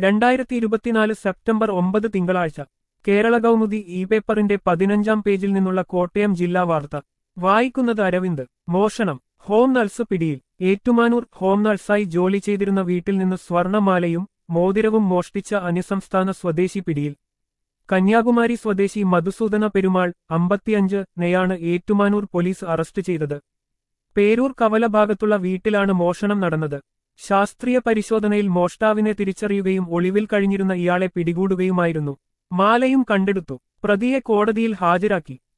രണ്ടായിരത്തി ഇരുപത്തിനാല് സെപ്റ്റംബർ ഒമ്പത് തിങ്കളാഴ്ച കേരള കൗമുദി ഇ പേപ്പറിന്റെ പതിനഞ്ചാം പേജിൽ നിന്നുള്ള കോട്ടയം ജില്ലാ വാർത്ത വായിക്കുന്നത് അരവിന്ദ് മോഷണം ഹോം നഴ്സ് പിടിയിൽ ഏറ്റുമാനൂർ ഹോം നഴ്സായി ജോലി ചെയ്തിരുന്ന വീട്ടിൽ നിന്ന് സ്വർണമാലയും മോതിരവും മോഷ്ടിച്ച അന്യസംസ്ഥാന സ്വദേശി പിടിയിൽ കന്യാകുമാരി സ്വദേശി മധുസൂദന പെരുമാൾ അമ്പത്തിയഞ്ച് നെയാണ് ഏറ്റുമാനൂർ പോലീസ് അറസ്റ്റ് ചെയ്തത് പേരൂർ കവല ഭാഗത്തുള്ള വീട്ടിലാണ് മോഷണം നടന്നത് ശാസ്ത്രീയ പരിശോധനയിൽ മോഷ്ടാവിനെ തിരിച്ചറിയുകയും ഒളിവിൽ കഴിഞ്ഞിരുന്ന ഇയാളെ പിടികൂടുകയുമായിരുന്നു മാലയും കണ്ടെടുത്തു പ്രതിയെ കോടതിയിൽ ഹാജരാക്കി